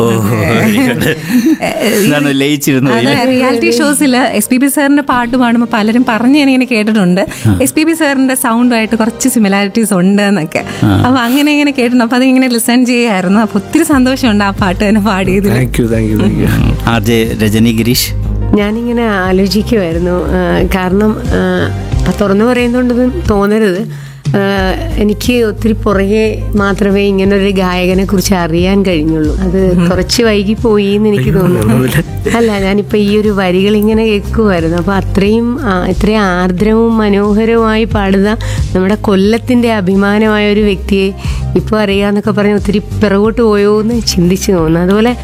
ഓ very good. എന്താണ് ലയിച്ചിരുന്നു അതെ റിയാലിറ്റി ഷോസിൽ എസ് പി ബി സാറിന്റെ പാട്ട് പാടുമ്പോൾ പലരും പറഞ്ഞ് ഞാൻ ഇങ്ങനെ കേട്ടിട്ടുണ്ട് എസ് പി ബി സാറിന്റെ സൗണ്ടുമായിട്ട് കുറച്ച് സിമിലാരിറ്റീസ് ഉണ്ട് എന്നൊക്കെ അപ്പൊ അങ്ങനെ ഇങ്ങനെ കേട്ടിട്ടുണ്ട് അപ്പൊ അതിങ്ങനെ ലിസൺ ചെയ്യായിരുന്നു അപ്പൊ ഒത്തിരി സന്തോഷമുണ്ട് ആ പാട്ട് തന്നെ പാടിയതിൽ thank you thank you thank you R J Rajani Girish ഞാനിങ്ങനെ ആലോചിക്കുമായിരുന്നു ആ, കാരണം ആ, തുറന്നു പറയുന്നുണ്ടെന്ന് തോന്നരുത് ആ, എനിക്ക് ഒത്തിരി പുറകെ മാത്രമേ ഇങ്ങനെ ഒരു ഗായകനെ കുറിച്ച് അറിയാൻ കഴിഞ്ഞുള്ളൂ അത് കുറച്ച് വൈകി പോയി എന്ന് എനിക്ക് തോന്നുന്നു അല്ല ഞാനിപ്പോ ഈ ഒരു വരികൾ ഇങ്ങനെ കേൾക്കുമായിരുന്നു അപ്പൊ അത്രയും ആ, ഇത്രയും ആർദ്രവും മനോഹരവുമായി പാടുന്ന നമ്മുടെ കൊല്ലത്തിന്റെ അഭിമാനമായ ഒരു വ്യക്തിയെ ഇപ്പോൾ അറിയാന്നൊക്കെ പറഞ്ഞ് ഒത്തിരി പിറകോട്ട് പോയോ എന്ന് ചിന്തിച്ചു തോന്നുന്നു അതുപോലെ